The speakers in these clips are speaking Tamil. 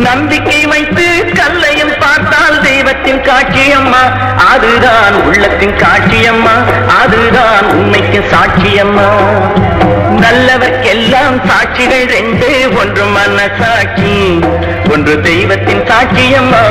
நம்பிக்கை வைத்து கல்லையும் பார்த்தால் தெய்வத்தின் காட்சியம்மா அதுதான் உள்ளத்தின் காட்சியம்மா அதுதான் உண்மைக்கு சாட்சியம்மா நல்லவர்க்கெல்லாம் சாட்சிகள் ரெண்டு ஒன்று மன சாட்சி ஒன்று தெய்வத்தின் சாட்சியம்மா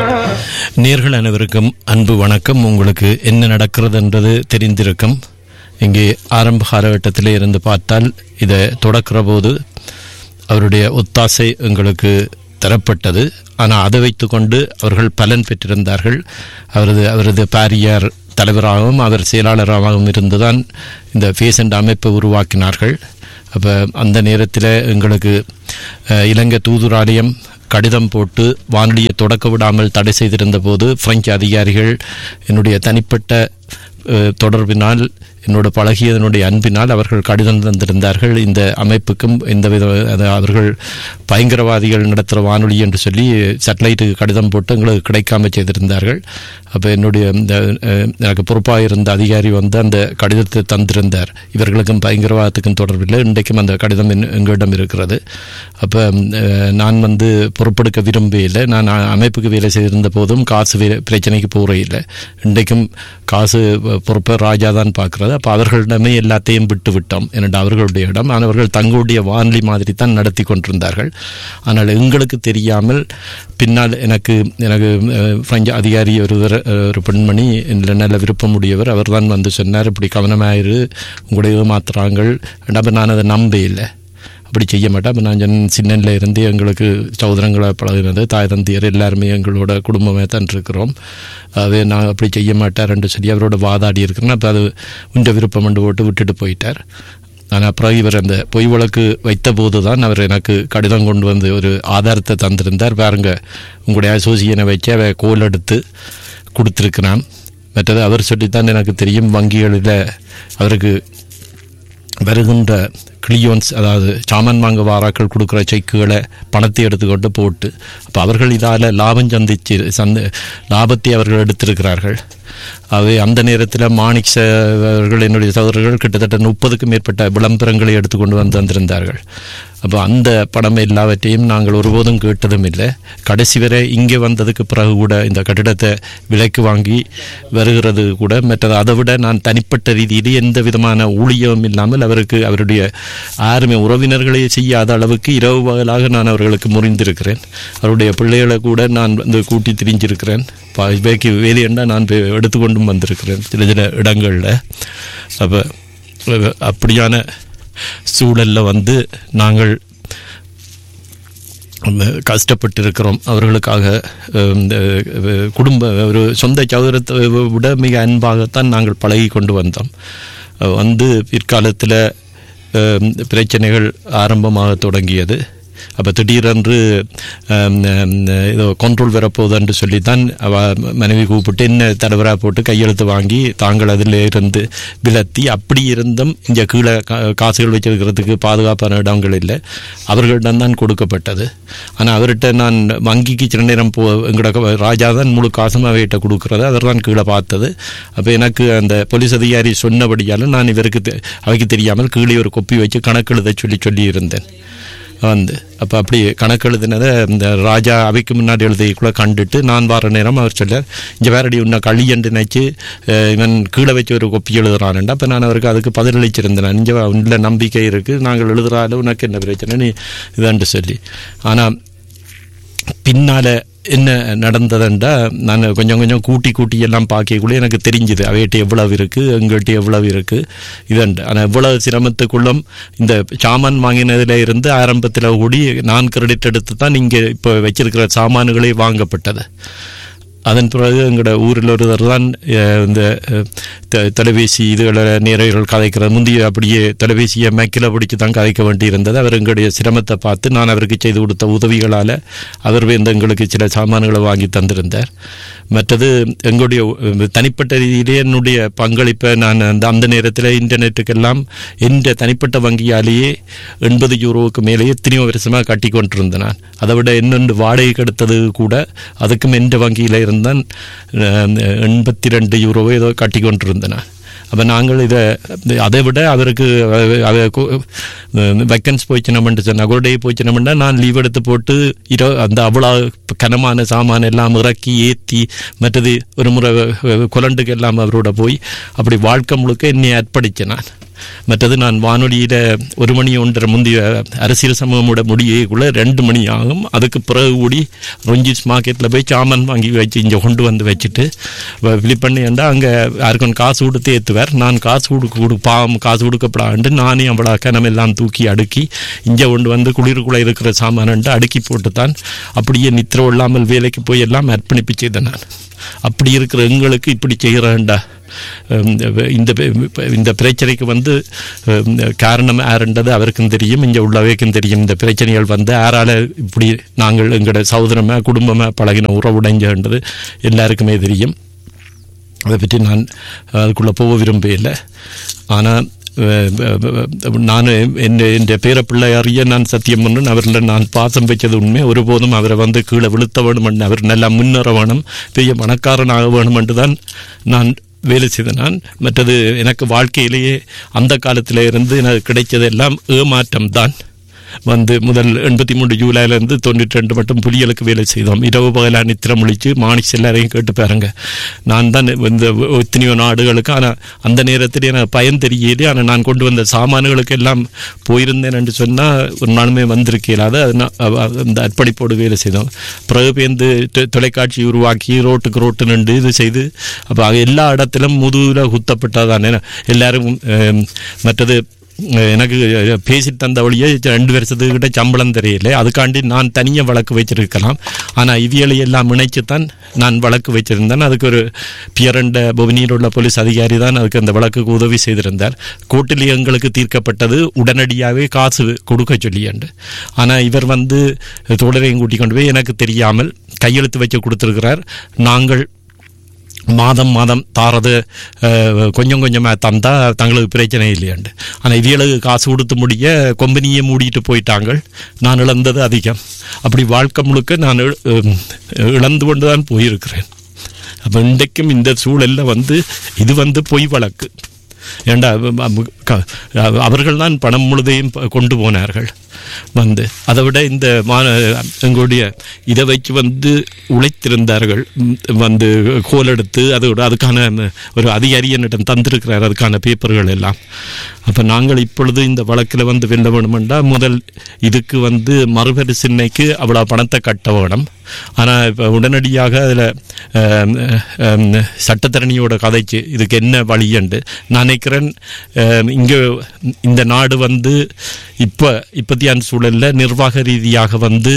நேர்கள் அனைவருக்கும் அன்பு வணக்கம் உங்களுக்கு என்ன நடக்கிறது என்றது தெரிந்திருக்கும் இங்கே ஆரம்ப காலகட்டத்திலே இருந்து பார்த்தால் இதை தொடக்கிற போது அவருடைய ஒத்தாசை எங்களுக்கு தரப்பட்டது ஆனால் அதை வைத்துக்கொண்டு அவர்கள் பலன் பெற்றிருந்தார்கள் அவரது அவரது பாரியார் தலைவராகவும் அவர் செயலாளராகவும் இருந்துதான் இந்த ஃபேசண்ட் அமைப்பை உருவாக்கினார்கள் அப்போ அந்த நேரத்தில் எங்களுக்கு அஹ், இலங்கை தூதுராலயம் கடிதம் போட்டு வானொலியை தொடக்க விடாமல் தடை செய்திருந்த போது பிரெஞ்சு அதிகாரிகள் என்னுடைய தனிப்பட்ட அஹ், தொடர்பினால் என்னோட பழகியதனுடைய அன்பினால் அவர்கள் கடிதம் தந்திருந்தார்கள் இந்த அமைப்புக்கும் இந்த வித அது அவர்கள் பயங்கரவாதிகள் நடத்துகிற வானொலி என்று சொல்லி சேட்டலைட்டுக்கு கடிதம் போட்டு எங்களுக்கு கிடைக்காம செய்திருந்தார்கள் அப்போ என்னுடைய இந்த அஹ், எனக்கு பொறுப்பாக இருந்த அதிகாரி வந்து அந்த கடிதத்தை தந்திருந்தார் இவர்களுக்கும் பயங்கரவாதத்துக்கும் தொடர்பில்லை இன்றைக்கும் அந்த கடிதம் என்- எங்களிடம் இருக்கிறது அப்போ நான் வந்து பொறுப்பெடுக்க விரும்பவில்லை நான் அ- அமைப்புக்கு வேலை செய்திருந்த போதும் காசு வே- பிரச்சனைக்கு போகிறே இல்லை இன்றைக்கும் காசு அஹ், பொறுப்பை ராஜா தான் பார்க்கிறது அப்போ அவர்களிடமே எல்லாத்தையும் விட்டு விட்டோம் என்னடா அவர்களுடைய இடம் ஆனால் அவர்கள் தங்களுடைய வானொலி மாதிரி தான் நடத்தி கொண்டிருந்தார்கள் ஆனால் எங்களுக்கு தெரியாமல் பின்னால் எனக்கு எனக்கு அஹ், பிரெஞ்சு அதிகாரி ஒருவர் அஹ், ஒரு பெண்மணி இதில் நல்ல விருப்பம் உடையவர் அவர் தான் வந்து சொன்னார் இப்படி கவனமாயிரு உங்களுடைய ஏமாத்துறாங்கள் அப்போ நான் அதை நம்ப இல்லை அப்படி செய்ய மாட்டேன் அப்போ நான் சொன்னேன், சின்னன்ல இருந்து எங்களுக்கு சகோதரங்களை பழகினது தாய் தந்தையர் எல்லாருமே எங்களோட குடும்பமே தான் இருக்கிறோம் அது நான் அப்படி செய்ய மாட்டார்ன்னு சொல்லி அவரோட வாதாடி இருக்கிறேன் அப்போ அது உண்ட விருப்பம் என்று போட்டு விட்டுட்டு போயிட்டார் ஆனால் அப்புறம் இவர் அந்த பொய் வழக்கு வைத்த போது தான் அவர் எனக்கு கடிதம் கொண்டு வந்து ஒரு ஆதாரத்தை தந்திருந்தார் பாருங்க உங்களுடைய அசோசியனை வச்சு அவ கோல் எடுத்து கொடுத்துருக்கிறான் மற்றது அவர் சொல்லித்தான் எனக்கு தெரியும் வங்கிகளில் அவருக்கு வருகின்ற கிளியோன்ஸ் அதாவது சாமான் வாங்க வாராக்கள் கொடுக்குற செக்குகளை பணத்தை எடுத்துக்கொண்டு போட்டு அப்போ அவர்கள் இதால் லாபம் சந்திச்சு சந்த லாபத்தை அவர்கள் எடுத்திருக்கிறார்கள் அவை அந்த நேரத்தில் மாணிக் ச- அவர்கள் என்னுடைய சகோதரர்கள் கிட்டத்தட்ட முப்பதுக்கும் மேற்பட்ட விளம்பரங்களை எடுத்துக்கொண்டு வந்து வந்திருந்தார்கள் அப்போ அந்த படம் எல்லாவற்றையும் நாங்கள் ஒருபோதும் கேட்டதும் இல்லை கடைசி வரை இங்கே வந்ததுக்கு பிறகு கூட இந்த கட்டிடத்தை விலைக்கு வாங்கி வருகிறது கூட மற்றது அதை விட நான் தனிப்பட்ட ரீதியிலே எந்த விதமான ஊழியமும் இல்லாமல் அவருக்கு அவருடைய யாருமே உறவினர்களே செய்யாத அளவுக்கு இரவு பகலாக நான் அவர்களுக்கு முறிந்திருக்கிறேன் அவருடைய பிள்ளைகளை கூட நான் வந்து கூட்டி திரிஞ்சிருக்கிறேன் பா- இவைக்கு வேலையண்டா நான் போய் எடுத்துக்கொண்டும் வந்திருக்கிறேன் சில சில இடங்களில் அப்போ அப்படியான சூழல்ல வந்து நாங்கள் கஷ்டப்பட்டிருக்கிறோம் அவர்களுக்காக அஹ், இந்த அஹ், குடும்ப ஒரு சொந்த சௌகரத்தை விட மிக அன்பாகத்தான் நாங்கள் பழகி கொண்டு வந்தோம் அஹ், வந்து பிற்காலத்தில் அஹ், பிரச்சனைகள் ஆரம்பமாக தொடங்கியது அப்போ திடீரென்று அஹ், அஹ், ஏதோ கண்ட்ரோல் வரப்போகுதுன்னு சொல்லித்தான் அவ மனைவி கூப்பிட்டு என்ன தலைவராக போட்டு கையெழுத்து வாங்கி தாங்கள் அதில் இருந்து விலத்தி அப்படி இருந்தும் இங்கே கீழே கா- காசுகள் வச்சிருக்கிறதுக்கு பாதுகாப்பான இடங்கள் இல்லை அவர்களிடம் தான் கொடுக்கப்பட்டது ஆனால் அவர்கிட்ட நான் வங்கிக்கு சில நேரம் போ எங்களோட ராஜா தான் முழு காசும் அவைகிட்ட கொடுக்குறது அவர் தான் கீழே பார்த்தது அப்போ எனக்கு அந்த போலீஸ் அதிகாரி சொன்னபடியால் நான் இவருக்கு தெ- அவைக்கு தெரியாமல் கீழே ஒரு கொப்பி வச்சு கணக்கெழுத சொல்லி சொல்லி இருந்தேன் வந்து அப்போ அப்படி கணக்கு எழுதினதை இந்த ராஜா அவைக்கு முன்னாடி எழுதிக்குள்ள கண்டுட்டு நான் வர நேரம் அவர் சொல்ல இங்கே வேறடி உன்னை களி என்று நினச்சி இவன் கீழே வச்சு ஒரு கொப்பி எழுதுறான்டா அப்போ நான் அவருக்கு அதுக்கு பதிலளிச்சிருந்தேன் இங்கே உள்ள நம்பிக்கை இருக்குது நாங்கள் எழுதுறாலும் உனக்கு என்ன பிரச்சனை நீ இதாண்டு சொல்லி ஆனால் பின்னால் என்ன நடந்ததுண்டா நான் கொஞ்சம் கொஞ்சம் கூட்டி கூட்டி எல்லாம் பார்க்கக்குள்ளே எனக்கு தெரிஞ்சுது அவைகிட்ட எவ்வளவு இருக்குது எங்கள்கிட்ட எவ்வளவு இருக்குது இதண்டு ஆனால் எவ்வளவு சிரமத்துக்குள்ளும் இந்த சாமான் வாங்கினதுல இருந்து ஆரம்பத்தில் கூடி நான் கிரெடிட் எடுத்து தான் இங்கே இப்போ வச்சிருக்கிற சாமான்களே வாங்கப்பட்டது அதன் பிறகு எங்களோட ஊரில் ஒருவர் தான் அஹ், இந்த அஹ், தொ- தொலைபேசி இதுகளை நேரர்கள் கதைக்கிறது முந்தைய அப்படியே தொலைபேசியை மேக்கில் பிடிச்சி தான் கதைக்க வேண்டி இருந்தது அவர் எங்களுடைய சிரமத்தை பார்த்து நான் அவருக்கு செய்து கொடுத்த உதவிகளால் அவர் வந்து எங்களுக்கு சில சாமான்களை வாங்கி தந்திருந்தார் மற்றது எங்களுடைய அஹ், தனிப்பட்ட ரீதியிலே என்னுடைய பங்களிப்பை நான் அந்த அந்த நேரத்தில் இன்டர்நெட்டுக்கெல்லாம் எந்த தனிப்பட்ட வங்கியாலேயே எண்பது யூரோவுக்கு மேலேயே எத்தனையோ வருஷமாக கட்டி கொண்டிருந்தேன் நான் அதை விட இன்னொன்று வாடகைக்கு எடுத்தது கூட அதுக்கும் எந்த வங்கியில் இருந்தான் எண்பத்தி ரெண்டு யூரோவோ ஏதோ கட்டி கொண்டிருந்தேன் நான் அப்போ நாங்கள் இதை அதை விட அவருக்கு வெக்கன்ஸ் போயிச்சினமென்று சொன்னால் ஒரு டே போயிச்சினமெண்டா நான் லீவ் எடுத்து போட்டு இரோ அந்த அவ்வளோ கனமான சாமான் எல்லாம் இறக்கி ஏற்றி மற்றது ஒரு முறை குலண்டுக்கு எல்லாம் அவரோட போய் அப்படி வாழ்க்கை முழுக்க என்னை அர்ப்பணித்தேன் நான் மற்றது நான் வானொலியில் ஒரு மணி ஒன்றரை முந்தைய அரசியல் சமூகமோட முடியக்குள்ள ரெண்டு மணி ஆகும் அதுக்கு பிறகு கூடி ரொஞ்சிஸ் மார்க்கெட்டில் போய் சாமான் வாங்கி வச்சு இங்கே கொண்டு வந்து வச்சுட்டு ஃபிலிப் பண்ணியாண்டா அங்கே யாருக்கும் காசு கொடுத்து ஏற்றுவார் நான் காசு கொடுக்க கொடு பாவம் காசு கொடுக்கப்படாண்டு நானே அவ்வளோ கனமெல்லாம் தூக்கி அடுக்கி இங்கே கொண்டு வந்து குளிருக்குள்ளே இருக்கிற சாமானன்ட்டு அடுக்கி போட்டு தான் அப்படியே நித்திர இல்லாமல் வேலைக்கு போய் எல்லாம் அர்ப்பணிப்பு செய்தேன் நான் அப்படி இருக்கிற எங்களுக்கு இப்படி செய்கிறேன்டா இந்த இந்த பிரச்சனைக்கு வந்து காரணம் யாருன்றது அவருக்கும் தெரியும் இங்கே உள்ளவைக்கும் தெரியும் இந்த பிரச்சனைகள் வந்து யாரால இப்படி நாங்கள் எங்களோட சகோதரமாக குடும்பமாக பழகின உறவுடைஞ்சன்றது எல்லாருக்குமே தெரியும் அதை பற்றி நான் அதுக்குள்ளே போக விரும்பவில்லை ஆனால் நான் என் என் பேர பிள்ளை அறிய நான் சத்தியம் பண்ணு அவரில் நான் பாசம் வச்சது உண்மை ஒருபோதும் அவரை வந்து கீழே விழுத்த வேணும் அவர் நல்லா முன்னேற வேணும் பெரிய பணக்காரனாக வேணும் என்று தான் நான் வேலை செய்த நான் மற்றது எனக்கு வாழ்க்கையிலேயே அந்த காலத்தில் இருந்து எனக்கு கிடைச்சதெல்லாம் ஏமாற்றம் தான் வந்து முதல் எண்பத்தி மூன்று ஜூலைலேருந்து தொண்ணூற்றி ரெண்டு மட்டும் புலிகளுக்கு வேலை செய்தோம் இரவு பகலா நித்திரம் முழிச்சு மாணிஸ் எல்லாரையும் கேட்டு பாருங்க நான் தான் இந்த எத்தனையோ நாடுகளுக்கு ஆனால் அந்த நேரத்தில் எனக்கு பயன் தெரியல ஆனால் நான் கொண்டு வந்த சாமான்களுக்கு எல்லாம் போயிருந்தேன் என்று சொன்னால் ஒரு நாளுமே வந்திருக்கலாத அந்த அர்ப்பணிப்போடு வேலை செய்தோம் பிறகு பேருந்து தொலைக்காட்சி உருவாக்கி ரோட்டுக்கு ரோட்டு நின்று இது செய்து அப்போ எல்லா இடத்திலும் முதுகில் குத்தப்பட்டதானே எல்லாரும் மற்றது எனக்கு பேசி தந்த வழியே ரெண்டு வருஷத்துக்கிட்ட சம்பளம் தெரியல அதுக்காண்டி நான் தனியாக வழக்கு வச்சிருக்கலாம் ஆனால் இவியலை எல்லாம் இணைச்சுத்தான் நான் வழக்கு வச்சிருந்தேன் அதுக்கு ஒரு பியரண்ட புவனியில் உள்ள போலீஸ் அதிகாரி தான் அதுக்கு அந்த வழக்குக்கு உதவி செய்திருந்தார் கோர்ட்டில் எங்களுக்கு தீர்க்கப்பட்டது உடனடியாகவே காசு கொடுக்க சொல்லியாண்டு ஆனால் இவர் வந்து தோழரையும் கூட்டிக் கொண்டு போய் எனக்கு தெரியாமல் கையெழுத்து வச்சு கொடுத்துருக்கிறார் நாங்கள் மாதம் மாதம் தாரது கொஞ்சம் கொஞ்சமாக தந்தா தங்களுக்கு பிரச்சனை இல்லையாண்டு ஆனால் இவியலுக்கு காசு கொடுத்து முடிய கொம்பனியை மூடிட்டு போயிட்டாங்க நான் இழந்தது அதிகம் அப்படி வாழ்க்கை முழுக்க நான் இழந்து கொண்டு தான் போயிருக்கிறேன் அப்போ இன்றைக்கும் இந்த சூழலில் வந்து இது வந்து பொய் வழக்கு ஏண்டா அவர்கள் தான் பணம் முழுதையும் கொண்டு போனார்கள் வந்து அதை விட இந்த மா எங்களுடைய இதை வச்சு வந்து உழைத்திருந்தார்கள் வந்து கோல் எடுத்து அதோட அதுக்கான ஒரு அதிகாரியனிடம் தந்திருக்கிறார் அதுக்கான பேப்பர்கள் எல்லாம் அப்போ நாங்கள் இப்பொழுது இந்த வழக்கில் வந்து வெல்ல வேணுமெண்டா முதல் இதுக்கு வந்து மறுபரிசீலனைக்கு அவ்வளோ பணத்தை கட்ட வேணும் ஆனால் இப்போ உடனடியாக அதில் சட்டத்தரணியோட கதைக்கு இதுக்கு என்ன வழியண்டு நான் நினைக்கிறேன் இங்கே இந்த நாடு வந்து இப்போ இப்பத்தியான சூழலில் நிர்வாக ரீதியாக வந்து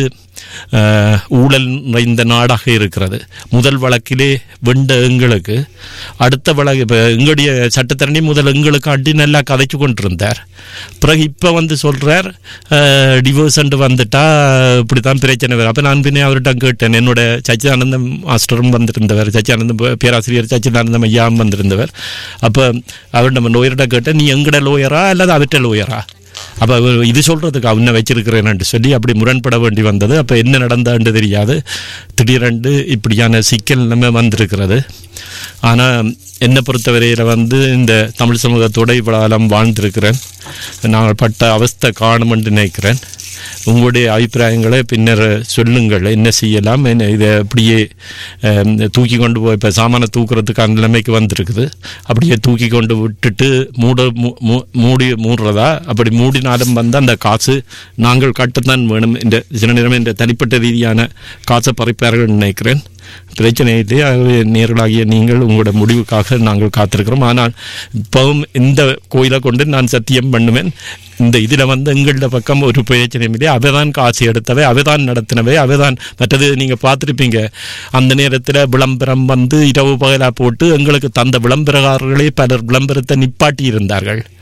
ஊழல் நிறைந்த நாடாக இருக்கிறது முதல் வழக்கிலே வெண்ட எங்களுக்கு அடுத்த வழக்கு இப்போ எங்களுடைய சட்டத்தரணி முதல் எங்களுக்கு அடி நல்லா கதைச்சு கொண்டிருந்தார் பிறகு இப்போ வந்து சொல்கிறார் டிவோர்ஸ் வந்துட்டா இப்படி தான் பிரச்சனை வரும் அப்போ நான் பின்னே அவர்கிட்ட கேட்டேன் என்னோட சச்சிதானந்தம் மாஸ்டரும் வந்திருந்தவர் சச்சிதானந்தம் பேராசிரியர் சச்சிதானந்தம் ஐயாவும் வந்திருந்தவர் அப்போ அவர்கிட்ட லோயர்கிட்ட கேட்டேன் நீ எங்கட லோயரா அல்லது அவர்கிட்ட லோயரா அப்போ இது சொல்கிறதுக்கு அவனை வச்சிருக்கிறேன்னு சொல்லி அப்படி முரண்பட வேண்டி வந்தது அப்போ என்ன நடந்தான்னு தெரியாது திடீரென்று இப்படியான சிக்கல் நம்ம வந்திருக்கிறது ஆனால் என்னை பொறுத்தவரையில் வந்து இந்த தமிழ் சமூகத்தோட இவ்வளோ வாழ்ந்திருக்கிறேன் நான் பட்ட அவஸ்தை காணுமென்று நினைக்கிறேன் உங்களுடைய அபிப்பிராயங்களை பின்னர் சொல்லுங்கள் என்ன செய்யலாம் என்ன இதை அப்படியே தூக்கி கொண்டு போய் இப்போ சாமானை தூக்குறதுக்கான நிலைமைக்கு வந்திருக்குது அப்படியே தூக்கி கொண்டு விட்டுட்டு மூட மூடி மூடுறதா அப்படி மூடினாலும் வந்து அந்த காசு நாங்கள் கட்டுத்தான் வேணும் இந்த சில நேரம் இந்த தனிப்பட்ட ரீதியான காசை பறிப்பார்கள் நினைக்கிறேன் பிரச்சனை இல்லை ஆகவே நேர்களாகிய நீங்கள் உங்களோட முடிவுக்காக நாங்கள் காத்திருக்கிறோம் ஆனால் இப்பவும் இந்த கோயிலை கொண்டு நான் சத்தியம் பண்ணுவேன் இந்த இதில் வந்து எங்களோட பக்கம் ஒரு பிரச்சனையும் இல்லை அவை தான் காசு எடுத்தவை அவை தான் நடத்தினவை அவை தான் மற்றது நீங்கள் பார்த்துருப்பீங்க அந்த நேரத்தில் விளம்பரம் வந்து இரவு பகலாக போட்டு எங்களுக்கு தந்த விளம்பரக்காரர்களே பலர் விளம்பரத்தை நிப்பாட்டி இருந்தார்கள்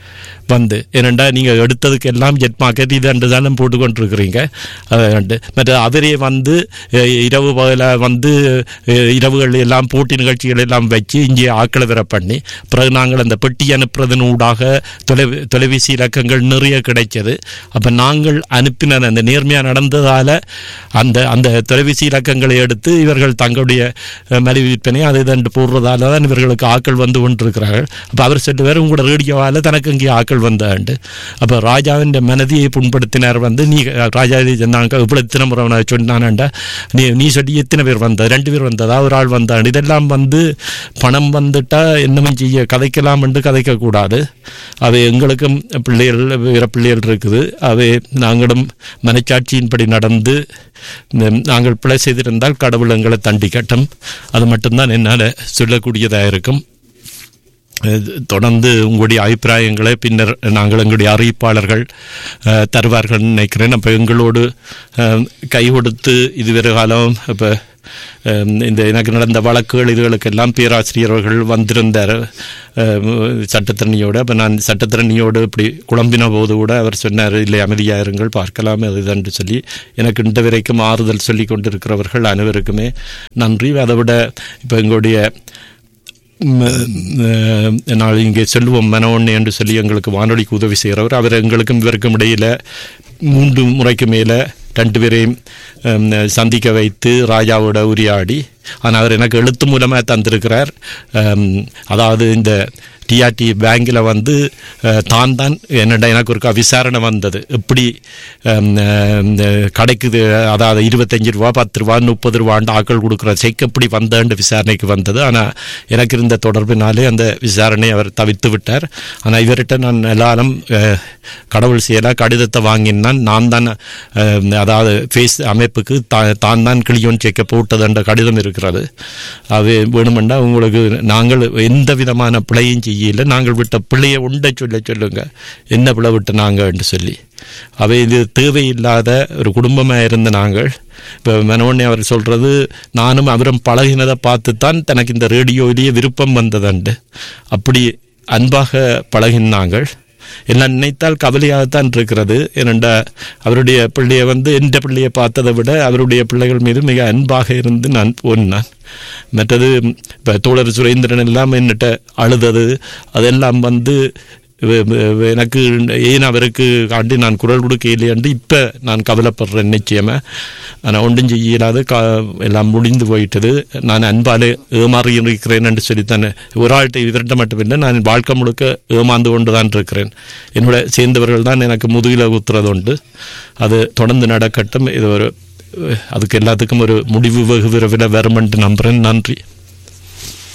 வந்து ஏனெண்டா நீங்கள் எடுத்ததுக்கு எல்லாம் ஜெட் மார்க்கெட் இது ரெண்டு தானே போட்டுக்கொண்டிருக்கிறீங்க அது ரெண்டு மற்ற அவரே வந்து அஹ், இரவு பகல வந்து அஹ், இரவுகள் எல்லாம் போட்டி நிகழ்ச்சிகள் எல்லாம் வச்சு இங்கே ஆக்களை வர பண்ணி பிறகு நாங்கள் அந்த பெட்டி அனுப்புறதன் ஊடாக தொலை தொலைபேசி இலக்கங்கள் நிறைய கிடைச்சது அப்போ நாங்கள் அனுப்பின அந்த நேர்மையாக நடந்ததால் அந்த அந்த தொலைபேசி இலக்கங்களை எடுத்து இவர்கள் தங்களுடைய அஹ், மலிவு விற்பனை அதை தண்டு போடுறதால தான் இவர்களுக்கு ஆக்கள் வந்து கொண்டிருக்கிறார்கள் அப்போ அவர் சொல்லுவார் உங்களோட ரேடியோவால் தனக்கு இங்கே ஆக்கள் வந்தாண்டு அப்போ ராஜாவின் மனதியை புண்படுத்தினார் வந்து நீ ராஜா நாங்கள் இவ்வளோ எத்தனை முறை நான் சொன்னானண்டா நீ நீ சொல்லி எத்தனை பேர் வந்தா ரெண்டு பேர் வந்ததா ஒரு ஆள் வந்தான் இதெல்லாம் வந்து பணம் வந்துட்டா என்னமும் செய்ய கதைக்கலாம் என்று கதைக்கக்கூடாது அவை எங்களுக்கும் பிள்ளைகள் வேற பிள்ளைகள் இருக்குது அவை நாங்களும் மனச்சாட்சியின்படி நடந்து இந்த நாங்கள் பிழை செய்திருந்தால் கடவுள் எங்களை தண்டிக்கட்டும் அது மட்டும்தான் என்னால் சொல்லக்கூடியதாக இருக்கும் அஹ் தொடர்ந்து உங்களுடைய அபிப்பிராயங்களை பின்னர் நாங்கள் எங்களுடைய அறிவிப்பாளர்கள் அஹ், தருவார்கள் நினைக்கிறேன் அப்போ எங்களோடு அஹ், கை கொடுத்து இதுவரை காலம் இப்போ இந்த எனக்கு நடந்த வழக்குகள் இதுகளுக்கெல்லாம் பேராசிரியர்கள் வந்திருந்தார் அஹ், சட்டத்திறனியோடு அப்போ நான் சட்டத்திறனியோடு இப்படி குழம்பின போது கூட அவர் சொன்னார் இல்லை அமைதியாக இருங்கள் பார்க்கலாம் அதுதான் சொல்லி எனக்கு இன்று வரைக்கும் ஆறுதல் சொல்லி கொண்டிருக்கிறவர்கள் அனைவருக்குமே நன்றி அதை விட இப்போ எங்களுடைய நாள் இங்கே செல்வம் மனோண்ணே என்று சொல்லி எங்களுக்கு வானொலிக்கு உதவி செய்கிறவர் அவர் எங்களுக்கும் இவருக்கும் இடையில மூன்று முறைக்கு மேலே ரெண்டு பேரையும் ஹம், சந்திக்க வைத்து ராஜாவோட உரையாடி ஆனால் அவர் எனக்கு எழுத்து மூலமாக தந்திருக்கிறார் ஹம், அதாவது இந்த டிஆர்டி பேங்கில் வந்து அஹ், தான் தான் என்னடா எனக்கு ஒரு விசாரணை வந்தது எப்படி ஹம், அஹ், இந்த கடைக்கு இது, அதாவது இருபத்தஞ்சு ரூபா பத்து ரூபா முப்பது ரூபாண்டு ஆக்கள் கொடுக்குற செக் எப்படி வந்தேன்னு விசாரணைக்கு வந்தது ஆனால் எனக்கு இருந்த தொடர்பினாலே அந்த விசாரணை அவர் தவிர்த்து விட்டார் ஆனால் இவர்கிட்ட நான் எல்லாரும் அஹ், கடவுள் செயலாக கடிதத்தை வாங்கினான் நான் தான் அஹ், அதாவது ஃபேஸ் அமைப்புக்கு தா தான் தான் கிளியோன் செக்கை போட்டதுன்ற கடிதம் இருக்கிறது அது வேணுமெண்டா உங்களுக்கு நாங்கள் எந்த விதமான பிழையும் செய்யல நாங்கள் விட்ட பிள்ளையை உண்டை சொல்ல சொல்லுங்க என்ன பிழை விட்டு நாங்கள் என்று சொல்லி அவை இது தேவையில்லாத ஒரு குடும்பமாக இருந்த நாங்கள் இப்போ மனோண்ணே அவர் சொல்கிறது நானும் அவரும் பழகினதை பார்த்து தான் தனக்கு இந்த ரேடியோவிலேயே விருப்பம் வந்ததுண்டு அப்படி அன்பாக பழகினாங்கள் எல்லாம் நினைத்தால் கவலையாகத்தான் இருக்கிறது ஏனெண்டா அவருடைய பிள்ளையை வந்து எந்த பிள்ளையை பார்த்ததை விட அவருடைய பிள்ளைகள் மீது மிக அன்பாக இருந்து நான் போனான் மற்றது இப்போ தோழர் சுரேந்திரன் எல்லாம் என்னட்ட அழுதது அதெல்லாம் வந்து வ- வ- எனக்கு ஏன் அவருக்கு காண்டி நான் குரல் கொடுக்க இல்லையாண்டு இப்போ நான் கவலைப்படுறேன் நிச்சயமாக ஆனால் ஒன்றும் செய்யலாது கா எல்லாம் முடிந்து போயிட்டது நான் அன்பாலே ஏமாறி இருக்கிறேன் என்று சொல்லித்தானே ஒரு ஆள்கிட்ட இவர்கிட்ட மட்டுமில்லை நான் வாழ்க்கை முழுக்க ஏமாந்து கொண்டு தான் இருக்கிறேன் என்னோட சேர்ந்தவர்கள் தான் எனக்கு முதுகில் குத்துறது உண்டு அது தொடர்ந்து நடக்கட்டும் இது ஒரு அதுக்கு எல்லாத்துக்கும் ஒரு முடிவு வெகு விரைவில் வரும் என்று நம்புகிறேன் நன்றி